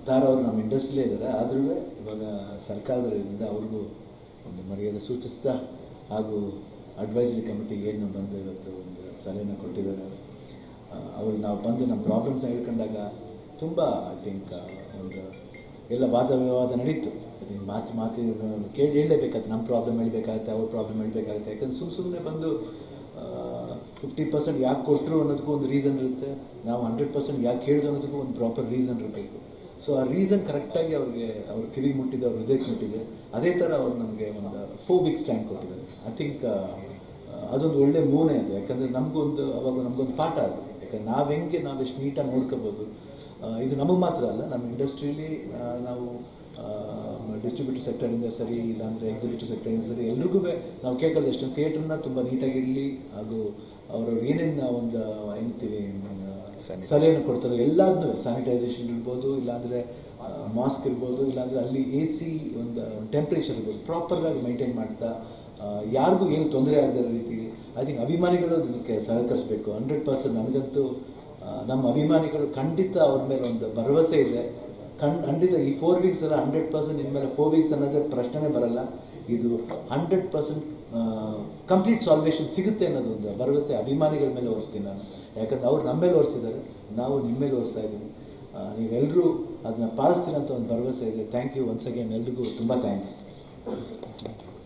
ತಾರ ಅವರು ನಮ್ಮ ಇಂಡಸ್ಟ್ರಿಲೇ ಇದ್ದಾರೆ ಆದ್ರೂ ಇವಾಗ ಸರ್ಕಾರದಿಂದ ಅವ್ರಿಗೂ ಒಂದು ಮರ್ಯಾದೆ ಸೂಚಿಸ್ತಾ ಹಾಗೂ ಅಡ್ವೈಸರಿ ಕಮಿಟಿ ಏನು ಬಂದು ಇವತ್ತು ಒಂದು ಸಲಹೆನ ಕೊಟ್ಟಿದ್ದಾರೆ ಅವ್ರು ನಾವು ಬಂದು ನಮ್ಮ ಪ್ರಾಬ್ಲಮ್ಸ್ ಹೇಳ್ಕೊಂಡಾಗ ತುಂಬ ಐ ಥಿಂಕ್ ಒಂದು ಎಲ್ಲ ವಾದ ವಿವಾದ ನಡೀತು ಅದು ಮಾತು ಮಾತು ಕೇಳಿ ಹೇಳಲೇಬೇಕಾಗುತ್ತೆ ನಮ್ಮ ಪ್ರಾಬ್ಲಮ್ ಹೇಳ್ಬೇಕಾಗುತ್ತೆ ಅವ್ರ ಪ್ರಾಬ್ಲಮ್ ಹೇಳ್ಬೇಕಾಗುತ್ತೆ ಯಾಕಂದ್ರೆ ಸುಮ್ಮ ಸುಮ್ಮನೆ ಬಂದು ಫಿಫ್ಟಿ ಪರ್ಸೆಂಟ್ ಯಾಕೆ ಕೊಟ್ಟರು ಅನ್ನೋದಕ್ಕೂ ಒಂದು ರೀಸನ್ ಇರುತ್ತೆ ನಾವು ಹಂಡ್ರೆಡ್ ಪರ್ಸೆಂಟ್ ಯಾಕೆ ಹೇಳಿದ್ರು ಅನ್ನೋದಕ್ಕೂ ಒಂದು ಪ್ರಾಪರ್ ರೀಸನ್ ಇರಬೇಕು ಸೊ ಆ ರೀಸನ್ ಕರೆಕ್ಟಾಗಿ ಅವ್ರಿಗೆ ಅವ್ರ ಕಿವಿ ಮುಟ್ಟಿದೆ ಅವ್ರ ಹೃದಯಕ್ಕೆ ಮುಟ್ಟಿದೆ ಅದೇ ಥರ ಅವ್ರು ನಮಗೆ ಒಂದು ಫೋರ್ ವೀಕ್ಸ್ ಟೈಮ್ ಕೊಟ್ಟಿದ್ದಾರೆ ಐ ಥಿಂಕ್ ಅದೊಂದು ಒಳ್ಳೆ ಮೂನೆ ಅದು ಯಾಕಂದರೆ ನಮಗೊಂದು ಅವಾಗ ನಮಗೊಂದು ಪಾಠ ಅದು ಯಾಕಂದ್ರೆ ನಾವು ಹೆಂಗೆ ನಾವು ಎಷ್ಟು ನೀಟಾಗಿ ನೋಡ್ಕೋಬೋದು ಆ, ಇದು ನಮಗೆ ಮಾತ್ರ ಅಲ್ಲ ನಮ್ಮ ಇಂಡಸ್ಟ್ರೀಲಿ ನಾವು ಡಿಸ್ಟ್ರಿಬ್ಯೂಟರ್ ಸೆಕ್ಟರಿಂದ ಸರಿ ಇಲ್ಲಾಂದರೆ ಎಕ್ಸಿಬಿಟರ್ ಸೆಕ್ಟರಿಂದ ಸರಿ ಎಲ್ರಿಗೂ ನಾವು ಕೇಳ್ಕೊಳ್ಳೋದು ಎಷ್ಟು ಥಿಯೇಟ್ರನ್ನ ತುಂಬ ನೀಟಾಗಿರಲಿ ಹಾಗೂ ಅವರವ್ರು ಏನೇನು ಒಂದು ಏನಂತೀವಿ ಸಲಹೆಯನ್ನು ಕೊಡ್ತಾರೋ ಎಲ್ಲದನ್ನೂ ಸ್ಯಾನಿಟೈಸೇಷನ್ ಇರ್ಬೋದು ಇಲ್ಲಾಂದರೆ ಮಾಸ್ಕ್ ಇರ್ಬೋದು ಇಲ್ಲಾಂದರೆ ಅಲ್ಲಿ ಎ ಸಿ ಒಂದು ಟೆಂಪ್ರೇಚರ್ ಇರ್ಬೋದು ಪ್ರಾಪರಾಗಿ ಮೈಂಟೈನ್ ಮಾಡ್ತಾ ಆ, ಯಾರಿಗೂ ಏನು ತೊಂದರೆ ಆಗದ ರೀತಿ ಐ ಥಿಂಕ್ ಅಭಿಮಾನಿಗಳು ಅದಕ್ಕೆ ಸಹಕರಿಸಬೇಕು ಹಂಡ್ರೆಡ್ ಪರ್ಸೆಂಟ್ ನನಗಂತೂ ಆ, ನಮ್ಮ ಅಭಿಮಾನಿಗಳು ಖಂಡಿತ ಅವ್ರ ಮೇಲೆ ಒಂದು ಭರವಸೆ ಇದೆ ಖಂಡ್ ಖಂಡಿತ ಈ ಫೋರ್ ವೀಕ್ಸ್ ಎಲ್ಲ ಹಂಡ್ರೆಡ್ ಪರ್ಸೆಂಟ್ ಇನ್ಮೇಲೆ ಫೋರ್ ವೀಕ್ಸ್ ಅನ್ನೋದೇ ಪ್ರಶ್ನೆನೇ ಬರಲ್ಲ ಇದು ಹಂಡ್ರೆಡ್ ಪರ್ಸೆಂಟ್ ಕಂಪ್ಲೀಟ್ ಸಾಲ್ವೇಷನ್ ಸಿಗುತ್ತೆ ಅನ್ನೋದು ಒಂದು ಭರವಸೆ ಅಭಿಮಾನಿಗಳ ಮೇಲೆ ಹೊರಿಸ್ತೀನಿ ನಾನು ಯಾಕಂದ್ರೆ ಅವ್ರು ನಮ್ಮ ಮೇಲೆ ಹೊರಿಸಿದ್ದಾರೆ ನಾವು ನಿಮ್ಮ ಮೇಲೆ ಹೊರಿಸ್ತಾ ಇದ್ದೀವಿ ಆ, ನೀವೆಲ್ಲರೂ ಅದನ್ನ ಪಾಲಿಸ್ತೀರಂತ ಒಂದು ಭರವಸೆ ಇದೆ ಥ್ಯಾಂಕ್ ಯು ಒನ್ಸ್ ಅಗೇನ್ ಎಲ್ರಿಗೂ ತುಂಬ ಥ್ಯಾಂಕ್ಸ್